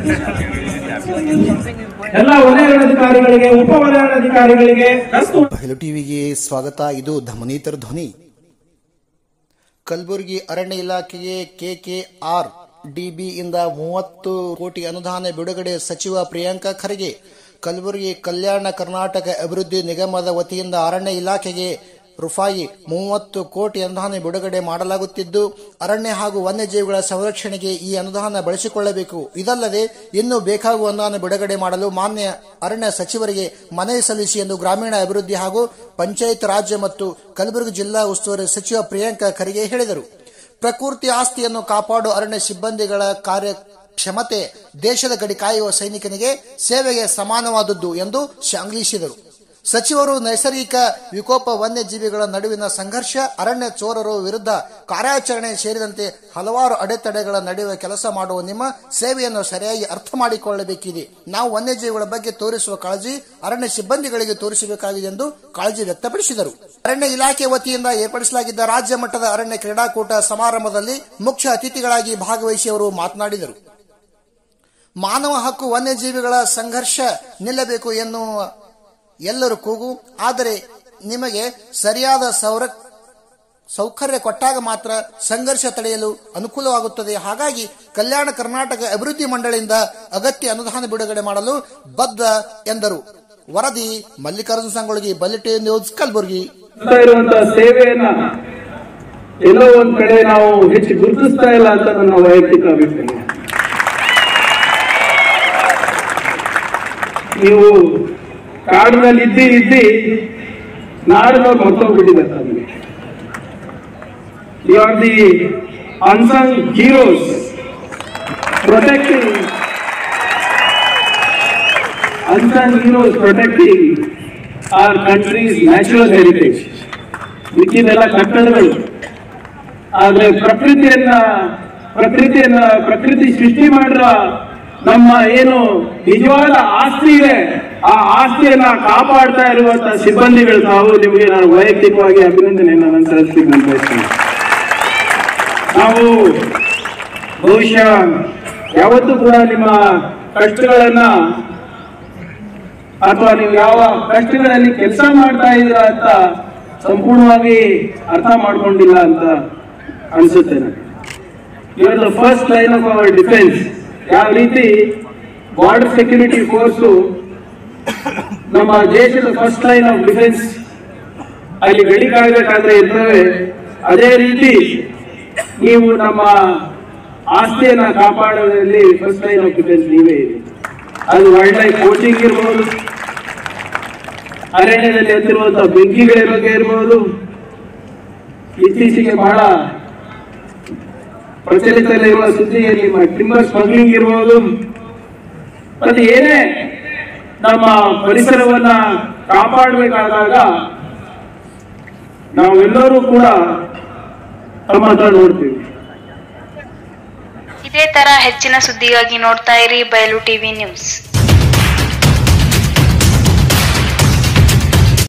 ಎಲ್ಲ ವಲಯಾಧಿಕಾರಿಗಳಿಗೆ ಉಪ ವಲಯಾಧಿಕಾರಿಗಳಿಗೆ ಕಸ್ತೂರಿ ಬಯಲು ಟಿವಿಗೆ ಸ್ವಾಗತ ಇದು ಧಮನೀತರ ಧ್ವನಿ ಕಲಬುರಗಿ ಅರಣ್ಯ ಇಲಾಖೆಗೆ ಕೆಕೆಆರ್ ಡಿಬಿ ಇಂದ ಮೂವತ್ತು ಕೋಟಿ ಅನುದಾನ ಬಿಡುಗಡೆ ಸಚಿವ ಪ್ರಿಯಾಂಕ ಖರ್ಗೆ ಕಲಬುರಗಿ ಕಲ್ಯಾಣ ಕರ್ನಾಟಕ ಅಭಿವೃದ್ಧಿ ನಿಗಮದ ವತಿಯಿಂದ ಅರಣ್ಯ ಇಲಾಖೆಗೆ ರೂಪಾಯಿ ಮೂವತ್ತು ಕೋಟಿ ಅನುದಾನ ಬಿಡುಗಡೆ ಮಾಡಲಾಗುತ್ತಿದ್ದು ಅರಣ್ಯ ಹಾಗೂ ವನ್ಯಜೀವಿಗಳ ಸಂರಕ್ಷಣೆಗೆ ಈ ಅನುದಾನ ಬಳಸಿಕೊಳ್ಳಬೇಕು ಇದಲ್ಲದೆ ಇನ್ನೂ ಬೇಕಾಗುವ ಅನುದಾನ ಬಿಡುಗಡೆ ಮಾಡಲು ಮಾನ್ಯ ಅರಣ್ಯ ಸಚಿವರಿಗೆ ಮನವಿ ಸಲ್ಲಿಸಿ ಎಂದು ಗ್ರಾಮೀಣ ಅಭಿವೃದ್ಧಿ ಹಾಗೂ ಪಂಚಾಯತ್ ರಾಜ್ಯ ಮತ್ತು ಕಲಬುರಗಿ ಜಿಲ್ಲಾ ಉಸ್ತುವಾರಿ ಸಚಿವ ಪ್ರಿಯಾಂಕ ಖರ್ಗೆ ಹೇಳಿದರು ಪ್ರಕೃತಿ ಆಸ್ತಿಯನ್ನು ಕಾಪಾಡುವ ಅರಣ್ಯ ಸಿಬ್ಬಂದಿಗಳ ಕಾರ್ಯಕ್ಷಮತೆ ದೇಶದ ಗಡಿ ಕಾಯುವ ಸೈನಿಕನಿಗೆ ಸೇವೆಗೆ ಸಮಾನವಾದದ್ದು ಎಂದು ಶ್ಲಾಘಿಸಿದರು ಸಚಿವರು ನೈಸರ್ಗಿಕ ವಿಕೋಪ ವನ್ಯಜೀವಿಗಳ ನಡುವಿನ ಸಂಘರ್ಷ ಅರಣ್ಯ ಚೋರರು ವಿರುದ್ಧ ಕಾರ್ಯಾಚರಣೆ ಸೇರಿದಂತೆ ಹಲವಾರು ಅಡೆತಡೆಗಳ ನಡುವೆ ಕೆಲಸ ಮಾಡುವ ನಿಮ್ಮ ಸೇವೆಯನ್ನು ಸರಿಯಾಗಿ ಅರ್ಥ ಮಾಡಿಕೊಳ್ಳಬೇಕಿದೆ ನಾವು ವನ್ಯಜೀವಿಗಳ ಬಗ್ಗೆ ತೋರಿಸುವ ಕಾಳಜಿ ಅರಣ್ಯ ಸಿಬ್ಬಂದಿಗಳಿಗೆ ತೋರಿಸಬೇಕಾಗಿದೆ ಎಂದು ಕಾಳಜಿ ವ್ಯಕ್ತಪಡಿಸಿದರು ಅರಣ್ಯ ಇಲಾಖೆ ವತಿಯಿಂದ ಏರ್ಪಡಿಸಲಾಗಿದ್ದ ರಾಜ್ಯ ಮಟ್ಟದ ಅರಣ್ಯ ಕ್ರೀಡಾಕೂಟ ಸಮಾರಂಭದಲ್ಲಿ ಮುಖ್ಯ ಅತಿಥಿಗಳಾಗಿ ಭಾಗವಹಿಸಿ ಅವರು ಮಾತನಾಡಿದರು ಮಾನವ ಹಕ್ಕು ವನ್ಯಜೀವಿಗಳ ಸಂಘರ್ಷ ನಿಲ್ಲಬೇಕು ಎನ್ನುವ ಎಲ್ಲರೂ ಕೂಗು ಆದರೆ ನಿಮಗೆ ಸರಿಯಾದ ಸೌರ ಸೌಕರ್ಯ ಕೊಟ್ಟಾಗ ಮಾತ್ರ ಸಂಘರ್ಷ ತಡೆಯಲು ಅನುಕೂಲವಾಗುತ್ತದೆ ಹಾಗಾಗಿ ಕಲ್ಯಾಣ ಕರ್ನಾಟಕ ಅಭಿವೃದ್ಧಿ ಮಂಡಳಿಯಿಂದ ಅಗತ್ಯ ಅನುದಾನ ಬಿಡುಗಡೆ ಮಾಡಲು ಬದ್ಧ ಎಂದರು ವರದಿ ಮಲ್ಲಿಕಾರ್ಜುನ ಸಂಗೊಳಗಿ ಬಲಿಟೆ ನ್ಯೂಸ್ ಕಲಬುರಗಿ ಮಾಡ್ತಾ ಇರುವಂತಹ ಸೇವೆಯನ್ನ ಎಲ್ಲೋ ಒಂದ್ ಕಡೆ ನಾವು ಹೆಚ್ಚು ಗುರುತಿಸ್ತಾ ಇಲ್ಲ ಅಂತ ನನ್ನ ವೈಯಕ್ತಿಕ ಅಭಿಪ್ರಾಯ ನೀವು ಕಾಡಿನಲ್ಲಿ ಇದ್ದಿ ಇದ್ದಿ ನಾಡಿನವ್ರು ಮರ್ತೋಗ್ಬಿಟ್ಟಿದ್ದಾರೆ ನಮಗೆ you are the unsung heroes protecting unsung heroes protecting our country's natural heritage. ಮಿಕ್ಕಿದೆಲ್ಲ ಕಟ್ಟಡಗಳು ಆದ್ರೆ ಪ್ರಕೃತಿಯನ್ನ ಪ್ರಕೃತಿಯನ್ನ ಪ್ರಕೃತಿ ಸೃಷ್ಟಿ ಮಾಡಿರೋ ನಮ್ಮ ಏನು ನಿಜವಾದ ಆಸ್ತಿ ಇದೆ ಆ ಆಸ್ತಿಯನ್ನ ಕಾಪಾಡ್ತಾ ಇರುವಂತ ಸಿಬ್ಬಂದಿಗಳು ತಾವು ನಿಮಗೆ ನಾನು ವೈಯಕ್ತಿಕವಾಗಿ ಅಭಿನಂದನೆಯನ್ನು ನಾನು ಸಲ್ಲಿಸ್ಲಿಕ್ಕೆ ನಾನು ಬಯಸ್ತೀನಿ ನಾವು ಬಹುಶಃ ಯಾವತ್ತೂ ಕೂಡ ನಿಮ್ಮ ಕಷ್ಟಗಳನ್ನ ಅಥವಾ ನೀವು ಯಾವ ಕಷ್ಟಗಳಲ್ಲಿ ಕೆಲಸ ಮಾಡ್ತಾ ಇದ್ದೀರಾ ಅಂತ ಸಂಪೂರ್ಣವಾಗಿ ಅರ್ಥ ಮಾಡ್ಕೊಂಡಿಲ್ಲ ಅಂತ ಅನ್ಸುತ್ತೆ ನನಗೆ ಇವರು the first line of our defence ಯಾವ ರೀತಿ ಬಾರ್ಡರ್ ಸೆಕ್ಯೂರಿಟಿ ಫೋರ್ಸು ನಮ್ಮ ದೇಶದ ಫಸ್ಟ್ ಲೈನ್ ಆಫ್ ಡಿಫೆನ್ಸ್ ಅಲ್ಲಿ ಗಡಿ ಕಾಯ್ಬೇಕಾದ್ರೆ ಇರ್ತವೆ ಅದೇ ರೀತಿ ನೀವು ನಮ್ಮ ಆಸ್ತಿಯನ್ನ ಕಾಪಾಡೋದ್ರಲ್ಲಿ ಫಸ್ಟ್ ಲೈನ್ ಆಫ್ ಡಿಫೆನ್ಸ್ ನೀವೇ ಇದೆ ಅದು ವೈಲ್ಡ್ ಲೈಫ್ ಕೋಚಿಂಗ್ ಇರ್ಬೋದು ಅರಣ್ಯದಲ್ಲಿ ಎತ್ತಿರುವಂತಹ ಬೆಂಕಿಗಳ ಬಗ್ಗೆ ಇರ್ಬೋದು ಇತ್ತೀಚೆಗೆ ಬಹಳ ಪ್ರಚಲಿತದಲ್ಲಿರುವ ಸುದ್ದಿಯಲ್ಲಿ ಟಿಂಬರ್ ಸ್ಮಗ್ಲಿಂಗ್ ಇರ್ಬೋದು ಮತ್ತೆ ಏನೇ ನಮ್ಮ ಪರಿಸರವನ್ನ ಕಾಪಾಡಬೇಕಾದಾಗ ನಾವೆಲ್ಲರೂ ಕೂಡ ತಮ್ಮ ಹತ್ರ ನೋಡ್ತೀವಿ ಇದೇ ತರ ಹೆಚ್ಚಿನ ಸುದ್ದಿಗಾಗಿ ನೋಡ್ತಾ ಇರಿ ಬಯಲು ಟಿವಿ ನ್ಯೂಸ್